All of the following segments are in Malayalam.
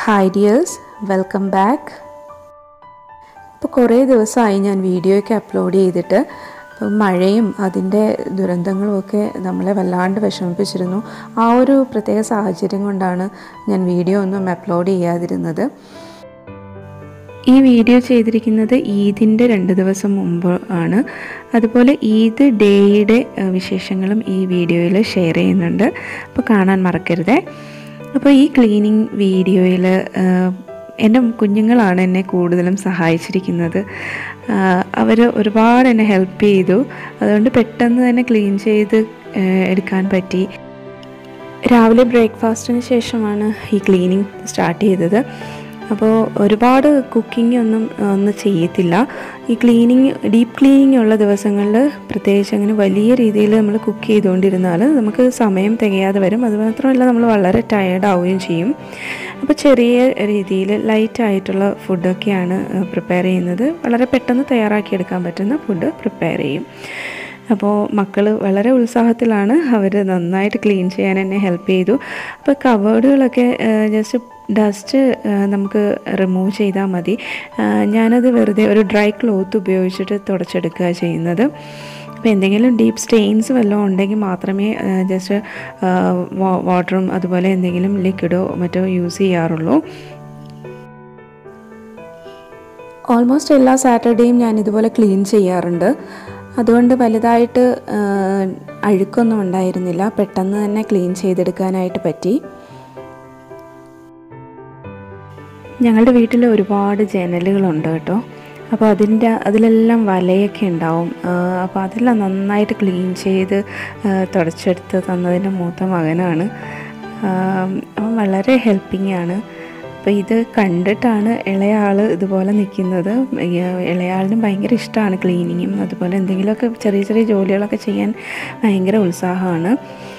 ഹായ് ഡിയേഴ്സ് വെൽക്കം ബാക്ക് ഇപ്പോൾ കുറേ ദിവസമായി ഞാൻ വീഡിയോയൊക്കെ അപ്ലോഡ് ചെയ്തിട്ട് ഇപ്പം മഴയും അതിൻ്റെ ദുരന്തങ്ങളും ഒക്കെ നമ്മളെ വല്ലാണ്ട് വിഷമിപ്പിച്ചിരുന്നു ആ ഒരു പ്രത്യേക സാഹചര്യം കൊണ്ടാണ് ഞാൻ വീഡിയോ ഒന്നും അപ്ലോഡ് ചെയ്യാതിരുന്നത് ഈ വീഡിയോ ചെയ്തിരിക്കുന്നത് ഈദിൻ്റെ രണ്ട് ദിവസം മുമ്പ് ആണ് അതുപോലെ ഈദ് ഡേയുടെ ഏഹ്, വിശേഷങ്ങളും ഈ വീഡിയോയിൽ ഷെയർ ചെയ്യുന്നുണ്ട് അപ്പോൾ കാണാൻ മറക്കരുതേ അപ്പോൾ ഈ ക്ലീനിങ് വീഡിയോയിൽ എൻ്റെ കുഞ്ഞുങ്ങളാണ് എന്നെ കൂടുതലും സഹായിച്ചിരിക്കുന്നത് അവർ ഒരുപാട് എന്നെ ഹെൽപ്പ് ചെയ്തു അതുകൊണ്ട് പെട്ടെന്ന് തന്നെ ക്ലീൻ ചെയ്ത് ഏഹ്, എടുക്കാൻ പറ്റി രാവിലെ ബ്രേക്ക്ഫാസ്റ്റിന് ശേഷമാണ് ഈ ക്ലീനിങ് സ്റ്റാർട്ട് ചെയ്തത് അപ്പോൾ ഒരുപാട് കുക്കിംഗ് ഒന്നും ഒന്നും ചെയ്യത്തില്ല ഈ ക്ലീനിങ് ഡീപ്പ് ക്ലീനിങ് ഉള്ള ദിവസങ്ങളിൽ പ്രത്യേകിച്ച് അങ്ങനെ വലിയ രീതിയിൽ നമ്മൾ കുക്ക് ചെയ്തുകൊണ്ടിരുന്നാൽ നമുക്ക് സമയം തികയാതെ വരും അതുമാത്രമല്ല നമ്മൾ വളരെ ടയേർഡ് ആവുകയും ചെയ്യും അപ്പോൾ ചെറിയ രീതിയിൽ ലൈറ്റ് ആയിട്ടുള്ള ഫുഡൊക്കെയാണ് പ്രിപ്പയർ ചെയ്യുന്നത് വളരെ പെട്ടെന്ന് തയ്യാറാക്കിയെടുക്കാൻ പറ്റുന്ന ഫുഡ് പ്രിപ്പയർ ചെയ്യും അപ്പോൾ മക്കൾ വളരെ ഉത്സാഹത്തിലാണ് അവർ നന്നായിട്ട് ക്ലീൻ ചെയ്യാൻ എന്നെ ഹെൽപ്പ് ചെയ്തു അപ്പോൾ കവേർഡുകളൊക്കെ ജസ്റ്റ് ഡസ്റ്റ് നമുക്ക് റിമൂവ് ചെയ്താൽ മതി ആ, ഞാനത് വെറുതെ ഒരു ഡ്രൈ ക്ലോത്ത് ഉപയോഗിച്ചിട്ട് തുടച്ചെടുക്കുക ചെയ്യുന്നത് അപ്പോൾ എന്തെങ്കിലും ഡീപ്പ് സ്റ്റെയിൻസ് വല്ലതും ഉണ്ടെങ്കിൽ മാത്രമേ ജസ്റ്റ് വാട്ടറും അതുപോലെ എന്തെങ്കിലും ലിക്വിഡോ മറ്റോ യൂസ് ചെയ്യാറുള്ളൂ ഓൾമോസ്റ്റ് എല്ലാ സാറ്റർഡേയും ഞാൻ ഇതുപോലെ ക്ലീൻ ചെയ്യാറുണ്ട് അതുകൊണ്ട് വലുതായിട്ട് ആ, അഴുക്കൊന്നും ഉണ്ടായിരുന്നില്ല പെട്ടെന്ന് തന്നെ ക്ലീൻ ചെയ്തെടുക്കാനായിട്ട് പറ്റി ഞങ്ങളുടെ വീട്ടിൽ ഒരുപാട് ജനലുകളുണ്ട് കേട്ടോ അപ്പോൾ അതിൻ്റെ അതിലെല്ലാം വലയൊക്കെ ഉണ്ടാവും ആ, അപ്പോൾ അതെല്ലാം നന്നായിട്ട് ക്ലീൻ ചെയ്ത് ആ, തുടച്ചെടുത്ത് തന്നതിൻ്റെ മൂത്ത മകനാണ് ആ, അവൻ വളരെ ഹെൽപ്പിംഗ് ആണ് അപ്പോൾ ഇത് കണ്ടിട്ടാണ് ഇളയാൾ ഇതുപോലെ നിൽക്കുന്നത് ഇളയാളിനും ഭയങ്കര ഇഷ്ടമാണ് ക്ലീനിങ്ങും അതുപോലെ എന്തെങ്കിലുമൊക്കെ ചെറിയ ചെറിയ ജോലികളൊക്കെ ചെയ്യാൻ ഭയങ്കര ഉത്സാഹമാണ്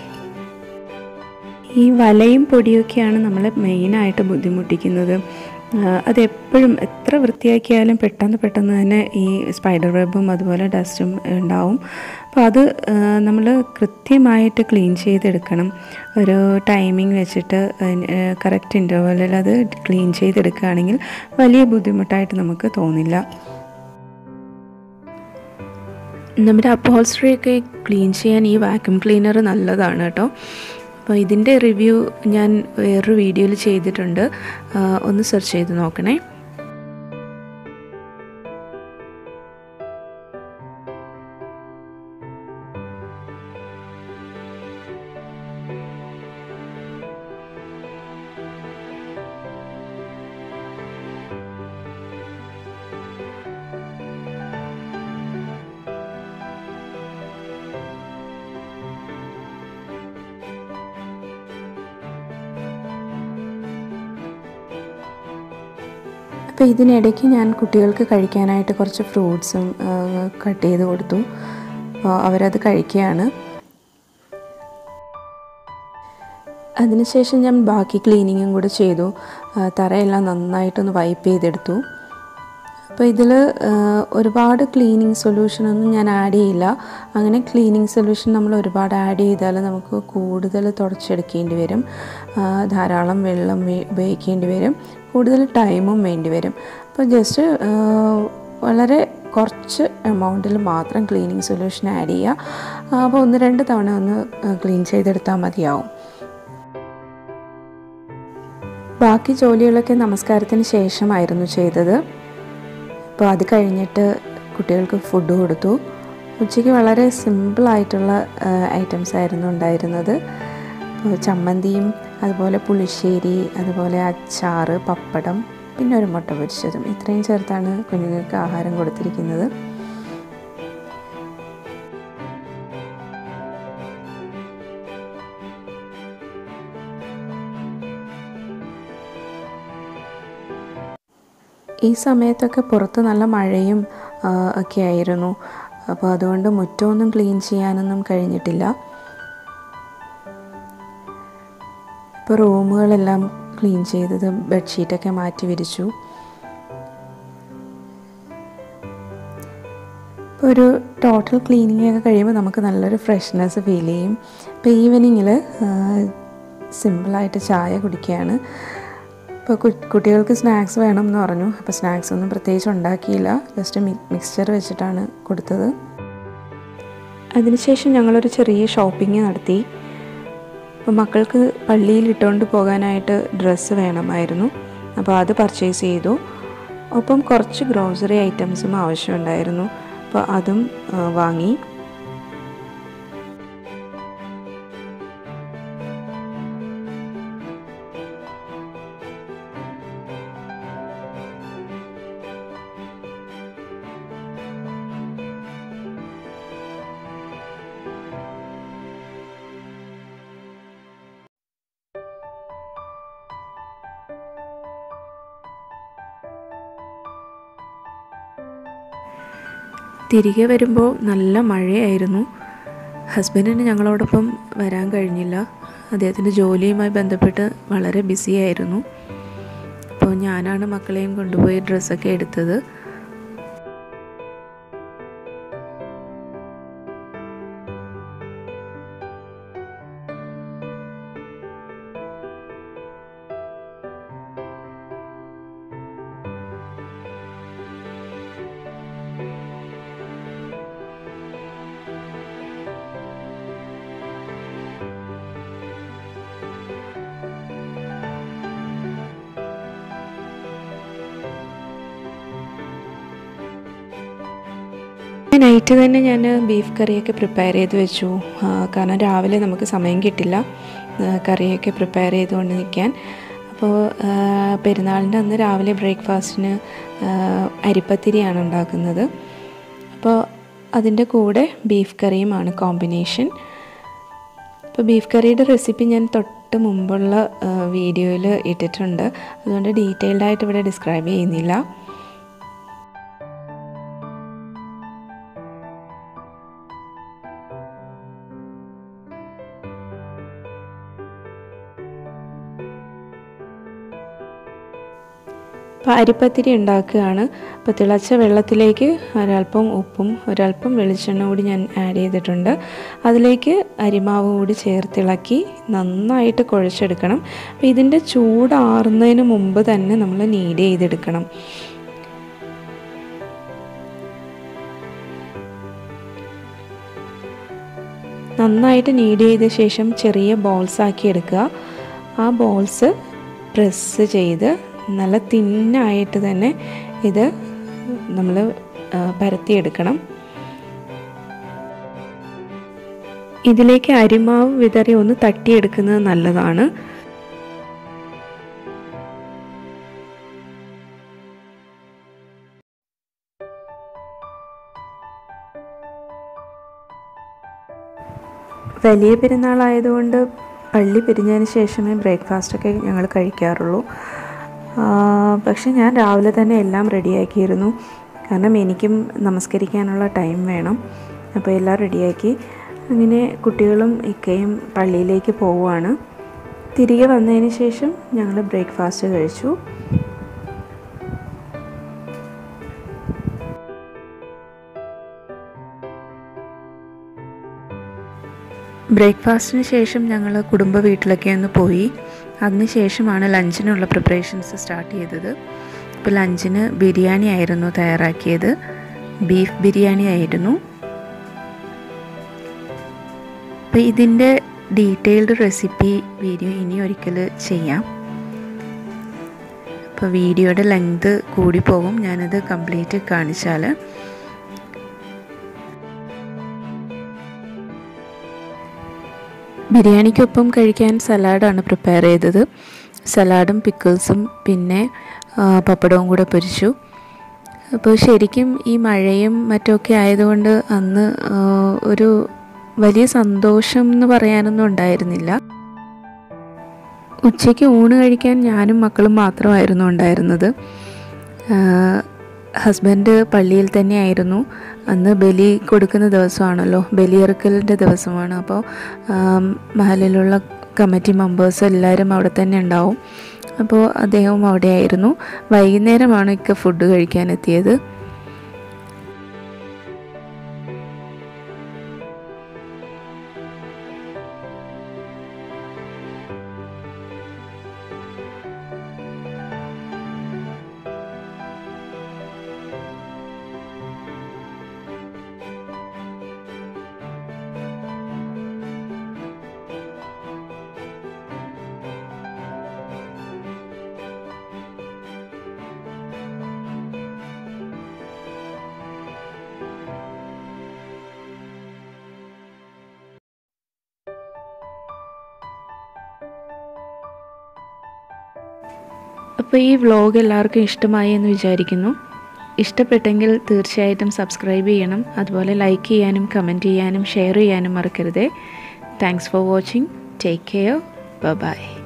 ഈ വലയും പൊടിയൊക്കെയാണ് നമ്മളെ മെയിനായിട്ട് ബുദ്ധിമുട്ടിക്കുന്നത് ആ, അതെപ്പോഴും എത്ര വൃത്തിയാക്കിയാലും പെട്ടെന്ന് പെട്ടെന്ന് തന്നെ ഈ സ്പൈഡർ വെബും അതുപോലെ ഡസ്റ്റും ഉണ്ടാവും അപ്പോൾ അത് നമ്മൾ കൃത്യമായിട്ട് ക്ലീൻ ചെയ്തെടുക്കണം ഒരു ടൈമിംഗ് വെച്ചിട്ട് കറക്റ്റ് ഇൻ്റർവെല്ലിൽ അത് ക്ലീൻ ചെയ്തെടുക്കുകയാണെങ്കിൽ വലിയ ബുദ്ധിമുട്ടായിട്ട് നമുക്ക് തോന്നില്ല നമ്മുടെ അപ്പോൾസ്ട്രി ഒക്കെ ക്ലീൻ ചെയ്യാൻ ഈ വാക്യൂം ക്ലീനർ നല്ലതാണ് കേട്ടോ അപ്പോൾ ഇതിൻ്റെ റിവ്യൂ ഞാൻ വേറൊരു വീഡിയോയിൽ ചെയ്തിട്ടുണ്ട് ആ, ഒന്ന് സെർച്ച് ചെയ്ത് നോക്കണേ അപ്പോൾ ഇതിനിടയ്ക്ക് ഞാൻ കുട്ടികൾക്ക് കഴിക്കാനായിട്ട് കുറച്ച് ഫ്രൂട്ട്സും കട്ട് ചെയ്ത് കൊടുത്തു അപ്പോൾ അവരത് കഴിക്കുകയാണ് അതിനുശേഷം ഞാൻ ബാക്കി ക്ലീനിങ്ങും കൂടെ ചെയ്തു ആ, തറയെല്ലാം നന്നായിട്ടൊന്ന് വൈപ്പ് ചെയ്തെടുത്തു അപ്പോൾ ഇതിൽ ഒരുപാട് ക്ലീനിങ് സൊല്യൂഷനൊന്നും ഞാൻ ആഡ് ചെയ്യില്ല അങ്ങനെ ക്ലീനിങ് സൊല്യൂഷൻ നമ്മൾ ഒരുപാട് ആഡ് ചെയ്താൽ നമുക്ക് കൂടുതൽ തുടച്ചെടുക്കേണ്ടി വരും ആ, ധാരാളം വെള്ളം വേ- ഉപയോഗിക്കേണ്ടി വരും കൂടുതൽ ടൈമും വേണ്ടി വരും അപ്പോൾ ജസ്റ്റ് വളരെ കുറച്ച് എമൗണ്ടിൽ മാത്രം ക്ലീനിങ് സൊല്യൂഷൻ ആഡ് ചെയ്യുക ആ, അപ്പോൾ ഒന്ന് രണ്ട് തവണ ഒന്ന് ക്ലീൻ ചെയ്തെടുത്താൽ മതിയാവും ബാക്കി ജോലികളൊക്കെ നമസ്കാരത്തിന് ശേഷമായിരുന്നു ചെയ്തത് അപ്പോൾ അത് കഴിഞ്ഞിട്ട് കുട്ടികൾക്ക് ഫുഡ് കൊടുത്തു ഉച്ചയ്ക്ക് വളരെ സിമ്പിളായിട്ടുള്ള ഐറ്റംസ് ആയിരുന്നു ഉണ്ടായിരുന്നത് അപ്പോൾ ചമ്മന്തിയും അതുപോലെ പുളിശ്ശേരി അതുപോലെ അച്ചാറ് പപ്പടം പിന്നെ ഒരു മുട്ട പൊരിച്ചതും ഇത്രയും ചേർത്താണ് കുഞ്ഞുങ്ങൾക്ക് ആഹാരം കൊടുത്തിരിക്കുന്നത് ഈ സമയത്തൊക്കെ പുറത്ത് നല്ല മഴയും ആ, ഒക്കെ ആയിരുന്നു അപ്പോൾ അതുകൊണ്ട് മുറ്റമൊന്നും ക്ലീൻ ചെയ്യാനൊന്നും കഴിഞ്ഞിട്ടില്ല ഇപ്പോൾ റൂമുകളെല്ലാം ക്ലീൻ ചെയ്തത് ബെഡ്ഷീറ്റൊക്കെ മാറ്റി വിരിച്ചു ഇപ്പോൾ ഒരു ടോട്ടൽ ക്ലീനിങ് ഒക്കെ കഴിയുമ്പോൾ നമുക്ക് നല്ലൊരു ഫ്രഷ്നെസ് ഫീൽ ചെയ്യും ഇപ്പോൾ ഈവനിങ്ങിൽ സിമ്പിളായിട്ട് ചായ കുടിക്കുകയാണ് ഇപ്പോൾ കുട്ടികൾക്ക് സ്നാക്സ് വേണം എന്ന് പറഞ്ഞു അപ്പോൾ സ്നാക്സ് ഒന്നും പ്രത്യേകിച്ച് ഉണ്ടാക്കിയില്ല ജസ്റ്റ് മിക്സ്ചർ വെച്ചിട്ടാണ് കൊടുത്തത് അതിനുശേഷം ഞങ്ങളൊരു ചെറിയ ഷോപ്പിംഗ് നടത്തി അപ്പോൾ മക്കൾക്ക് പള്ളിയിൽ ഇട്ടുകൊണ്ട് പോകാനായിട്ട് ഡ്രസ്സ് വേണമായിരുന്നു അപ്പോൾ അത് പർച്ചേസ് ചെയ്തു ഒപ്പം കുറച്ച് ഗ്രോസറി ഐറ്റംസും ആവശ്യമുണ്ടായിരുന്നു അപ്പോൾ അതും വാങ്ങി തിരികെ വരുമ്പോൾ നല്ല മഴയായിരുന്നു ഹസ്ബൻഡിന് ഞങ്ങളോടൊപ്പം വരാൻ കഴിഞ്ഞില്ല അദ്ദേഹത്തിൻ്റെ ജോലിയുമായി ബന്ധപ്പെട്ട് വളരെ ബിസി ആയിരുന്നു അപ്പോൾ ഞാനാണ് മക്കളെയും കൊണ്ടുപോയി ഡ്രസ്സൊക്കെ എടുത്തത് നൈറ്റ് തന്നെ ഞാൻ ബീഫ് കറിയൊക്കെ പ്രിപ്പയർ ചെയ്ത് വെച്ചു കാരണം രാവിലെ നമുക്ക് സമയം കിട്ടില്ല കറിയൊക്കെ പ്രിപ്പയർ ചെയ്തുകൊണ്ട് നിൽക്കാൻ അപ്പോൾ പെരുന്നാളിൻ്റെ അന്ന് രാവിലെ ബ്രേക്ക്ഫാസ്റ്റിന് അരിപ്പത്തിരിയാണ് ഉണ്ടാക്കുന്നത് അപ്പോൾ അതിൻ്റെ കൂടെ ബീഫ് കറിയുമാണ് കോമ്പിനേഷൻ അപ്പോൾ ബീഫ് കറിയുടെ റെസിപ്പി ഞാൻ തൊട്ട് മുമ്പുള്ള വീഡിയോയിൽ ഇട്ടിട്ടുണ്ട് അതുകൊണ്ട് ഡീറ്റെയിൽഡ് ആയിട്ട് ഇവിടെ ഡിസ്ക്രൈബ് ചെയ്യുന്നില്ല അപ്പോൾ അരിപ്പത്തിരി ഉണ്ടാക്കുകയാണ് അപ്പോൾ തിളച്ച വെള്ളത്തിലേക്ക് ഒരല്പം ഉപ്പും ഒരല്പം വെളിച്ചെണ്ണ കൂടി ഞാൻ ആഡ് ചെയ്തിട്ടുണ്ട് അതിലേക്ക് അരിമാവ് കൂടി ചേർത്തിളക്കി നന്നായിട്ട് കുഴച്ചെടുക്കണം അപ്പോൾ ഇതിൻ്റെ ചൂടാറുന്നതിന് മുമ്പ് തന്നെ നമ്മൾ നീഡ് ചെയ്തെടുക്കണം നന്നായിട്ട് നീഡ് ചെയ്ത ശേഷം ചെറിയ ബോൾസ് ആക്കി എടുക്കുക ആ ബോൾസ് പ്രസ് ചെയ്ത് നല്ല തിന്നായിട്ട് തന്നെ ഇത് നമ്മൾ പരത്തിയെടുക്കണം ഇതിലേക്ക് അരിമാവ് വിതറി ഒന്ന് തട്ടിയെടുക്കുന്നത് നല്ലതാണ് വലിയ പെരുന്നാളായതുകൊണ്ട് പള്ളി പിരിഞ്ഞതിന് ശേഷമേ ബ്രേക്ക്ഫാസ്റ്റൊക്കെ ഞങ്ങൾ കഴിക്കാറുള്ളൂ പക്ഷെ ഞാൻ രാവിലെ തന്നെ എല്ലാം റെഡിയാക്കിയിരുന്നു കാരണം എനിക്കും നമസ്കരിക്കാനുള്ള ടൈം വേണം അപ്പോൾ എല്ലാം റെഡിയാക്കി അങ്ങനെ കുട്ടികളും ഇക്കയും പള്ളിയിലേക്ക് പോവുകയാണ് തിരികെ വന്നതിന് ശേഷം ഞങ്ങൾ ബ്രേക്ക്ഫാസ്റ്റ് കഴിച്ചു ബ്രേക്ക്ഫാസ്റ്റിന് ശേഷം ഞങ്ങൾ കുടുംബ വീട്ടിലൊക്കെ ഒന്ന് പോയി അതിന് ശേഷമാണ് ലഞ്ചിനുള്ള പ്രിപ്പറേഷൻസ് സ്റ്റാർട്ട് ചെയ്തത് ഇപ്പോൾ ലഞ്ചിന് ബിരിയാണി ആയിരുന്നു തയ്യാറാക്കിയത് ബീഫ് ബിരിയാണി ആയിരുന്നു അപ്പോൾ ഇതിൻ്റെ ഡീറ്റെയിൽഡ് റെസിപ്പി വീഡിയോ ഇനി ഒരിക്കൽ ചെയ്യാം അപ്പോൾ വീഡിയോയുടെ ലെങ്ത് കൂടി പോകും ഞാനത് കംപ്ലീറ്റ് കാണിച്ചാൽ ബിരിയാണിക്കൊപ്പം കഴിക്കാൻ സലാഡാണ് പ്രിപ്പയർ ചെയ്തത് സലാഡും പിക്കിൾസും പിന്നെ പപ്പടവും കൂടെ പൊരിച്ചു അപ്പോൾ ശരിക്കും ഈ മഴയും മറ്റുമൊക്കെ ആയതുകൊണ്ട് അന്ന് ഒരു വലിയ സന്തോഷം എന്ന് പറയാനൊന്നും ഉണ്ടായിരുന്നില്ല ഉച്ചയ്ക്ക് ഊണ് കഴിക്കാൻ ഞാനും മക്കളും മാത്രമായിരുന്നു ഉണ്ടായിരുന്നത് ഹസ്ബൻഡ് പള്ളിയിൽ തന്നെയായിരുന്നു അന്ന് ബലി കൊടുക്കുന്ന ദിവസമാണല്ലോ ബലിയെറുക്കലിൻ്റെ ദിവസമാണ് അപ്പോൾ മഹലിലുള്ള കമ്മിറ്റി മെമ്പേഴ്സ് എല്ലാവരും അവിടെ തന്നെ ഉണ്ടാവും അപ്പോൾ അദ്ദേഹവും അവിടെയായിരുന്നു വൈകുന്നേരമാണ് ഇക്ക ഫുഡ് കഴിക്കാനെത്തിയത് അപ്പോൾ ഈ വ്ലോഗ് എല്ലാവർക്കും ഇഷ്ടമായി എന്ന് വിചാരിക്കുന്നു ഇഷ്ടപ്പെട്ടെങ്കിൽ തീർച്ചയായിട്ടും സബ്സ്ക്രൈബ് ചെയ്യണം അതുപോലെ ലൈക്ക് ചെയ്യാനും കമൻറ്റ് ചെയ്യാനും ഷെയർ ചെയ്യാനും മറക്കരുതേ thanks for watching take care by